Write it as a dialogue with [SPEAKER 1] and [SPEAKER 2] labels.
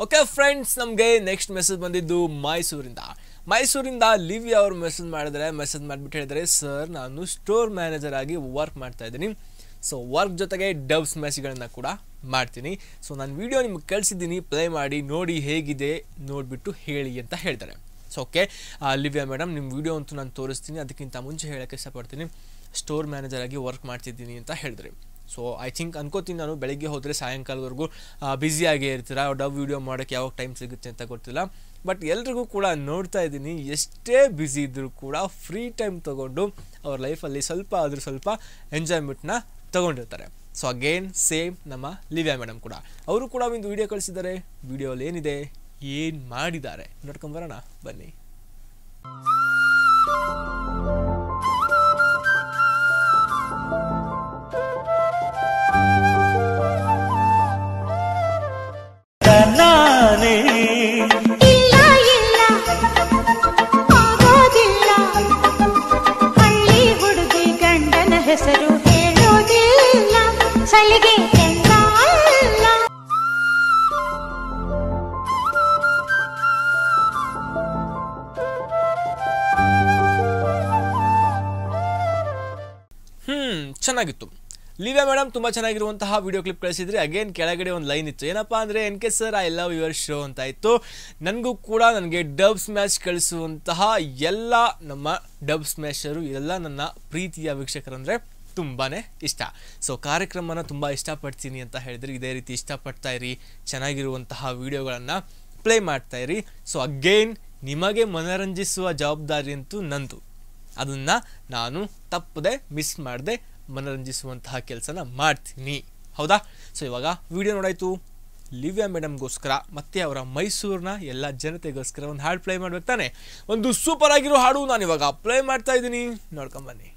[SPEAKER 1] okay friends ನಮಗೆ next message ಬಂದಿದ್ದು ಮೈಸೂರಿಂದ ಮೈಸೂರಿಂದ ಲಿವಿ ಅವರು ಮೆಸೇಜ್ ಮಾಡಿದ್ರೆ ಮೆಸೇಜ್ ಮಾಡಿಬಿಟ್ಟು ಹೇಳಿದರೆ ಸರ್ ನಾನು ಸ್ಟೋರ್ ಮ್ಯಾನೇಜರ್ ಆಗಿ ವರ್ಕ್ ಮಾಡ್ತಾ ಇದ್ದೀನಿ ಸೊ ವರ್ಕ್ ಜೊತೆಗೆ ಡಬ್ಸ್ ಮ್ಯಾಚ್ಗಳನ್ನು ಕೂಡ ಮಾಡ್ತೀನಿ ಸೊ ನಾನು ವಿಡಿಯೋ ನಿಮ್ಗೆ ಕಳಿಸಿದ್ದೀನಿ ಪ್ಲೇ ಮಾಡಿ ನೋಡಿ ಹೇಗಿದೆ ನೋಡಿಬಿಟ್ಟು ಹೇಳಿ ಅಂತ ಹೇಳ್ತಾರೆ ಸೊ ಓಕೆ ಲಿವ್ಯಾ ಮೇಡಮ್ ನಿಮ್ಮ ವಿಡಿಯೋ ಅಂತೂ ನಾನು ತೋರಿಸ್ತೀನಿ ಅದಕ್ಕಿಂತ ಮುಂಚೆ ಹೇಳೋಕ್ಕೆ ಇಷ್ಟಪಡ್ತೀನಿ ಸ್ಟೋರ್ ಮ್ಯಾನೇಜರ್ ಆಗಿ ವರ್ಕ್ ಮಾಡ್ತಿದ್ದೀನಿ ಅಂತ ಹೇಳಿದ್ರಿ ಸೊ ಐ ಥಿಂಕ್ ಅನ್ಕೋತೀನಿ ನಾನು ಬೆಳಗ್ಗೆ ಹೋದರೆ ಸಾಯಂಕಾಲದವರೆಗೂ ಬ್ಯುಸಿಯಾಗೇ ಇರ್ತೀರ ಡವ್ ವಿಡಿಯೋ ಮಾಡೋಕ್ಕೆ ಯಾವಾಗ ಟೈಮ್ ಸಿಗುತ್ತೆ ಅಂತ ಗೊತ್ತಿಲ್ಲ ಬಟ್ ಎಲ್ರಿಗೂ ಕೂಡ ನೋಡ್ತಾ ಇದ್ದೀನಿ ಎಷ್ಟೇ ಬ್ಯುಸಿ ಇದ್ದರೂ ಕೂಡ ಫ್ರೀ ಟೈಮ್ ತೊಗೊಂಡು ಅವ್ರ ಲೈಫಲ್ಲಿ ಸ್ವಲ್ಪ ಆದರೂ ಸ್ವಲ್ಪ ಎಂಜಾಯ್ಮೆಂಟ್ನ ತೊಗೊಂಡಿರ್ತಾರೆ ಸೊ ಅಗೇನ್ ಸೇಮ್ ನಮ್ಮ ಲಿವ್ಯಾ ಮೇಡಮ್ ಕೂಡ ಅವರು ಕೂಡ ಒಂದು ವಿಡಿಯೋ ಕಳಿಸಿದ್ದಾರೆ ವಿಡಿಯೋಲಿ ಏನಿದೆ ಏನು ಮಾಡಿದ್ದಾರೆ ನೋಡ್ಕೊಂಬರೋಣ ಬನ್ನಿ
[SPEAKER 2] ನಾನೇ
[SPEAKER 3] ಇಲ್ಲ ಇಲ್ಲ ಆಗೋದಿಲ್ಲ ಹಳ್ಳಿ ಹುಡುಗಿ ಗಂಡನ ಹೆಸರು ಹೇಳೋದಿಲ್ಲ ಸಲಿಗೆ ಎಂದ ಅಲ್ಲ
[SPEAKER 1] ಹ್ಞೂ ಚೆನ್ನಾಗಿತ್ತು ಲಿವ್ಯಾ ಮೇಡಮ್ ತುಂಬ ಚೆನ್ನಾಗಿರುವಂತಹ ವಿಡಿಯೋ ಕ್ಲಿಪ್ ಕಳಿಸಿದ್ರಿ ಅಗೇನ್ ಕೆಳಗಡೆ ಒಂದು ಲೈನ್ ಇತ್ತು ಏನಪ್ಪ ಅಂದರೆ N K sir I love your show ಅಂತ ಇತ್ತು ನನಗೂ ಕೂಡ ನನಗೆ ಡಬ್ಸ್ ಮ್ಯಾಚ್ ಕಳಿಸುವಂತಹ ಎಲ್ಲ ನಮ್ಮ ಡಬ್ಸ್ ಮ್ಯಾಚರು ಎಲ್ಲ ನನ್ನ ಪ್ರೀತಿಯ ವೀಕ್ಷಕರಂದರೆ ತುಂಬಾ ಇಷ್ಟ ಸೊ ಕಾರ್ಯಕ್ರಮನ ತುಂಬ ಇಷ್ಟಪಡ್ತೀನಿ ಅಂತ ಹೇಳಿದ್ರೆ ಇದೇ ರೀತಿ ಇಷ್ಟಪಡ್ತಾ ಇರಿ ಚೆನ್ನಾಗಿರುವಂತಹ ವಿಡಿಯೋಗಳನ್ನು ಪ್ಲೇ ಮಾಡ್ತಾ ಇರಿ ಸೊ ಅಗೇನ್ ನಿಮಗೆ ಮನರಂಜಿಸುವ ಜವಾಬ್ದಾರಿ ಅಂತೂ ನಂದು ಅದನ್ನು ನಾನು ತಪ್ಪದೆ ಮಿಸ್ ಮಾಡದೆ ಮನರಂಜಿಸುವಂತಹ ಕೆಲಸನ ಮಾಡ್ತೀನಿ ಹೌದಾ ಸೊ ಇವಾಗ ವಿಡಿಯೋ ನೋಡಾಯ್ತು ಲಿವ್ಯಾ ಮೇಡಮ್ಗೋಸ್ಕರ ಮತ್ತೆ ಅವರ ಮೈಸೂರಿನ ಎಲ್ಲ ಜನತೆಗೋಸ್ಕರ ಒಂದು ಹಾಡು ಪ್ಲೇ ಮಾಡ್ಬೇಕು ತಾನೆ ಒಂದು ಸೂಪರ್ ಆಗಿರೋ ಹಾಡು ನಾನು ಇವಾಗ ಪ್ಲೇ ಮಾಡ್ತಾ ಇದ್ದೀನಿ ನೋಡ್ಕೊಂಬನ್ನಿ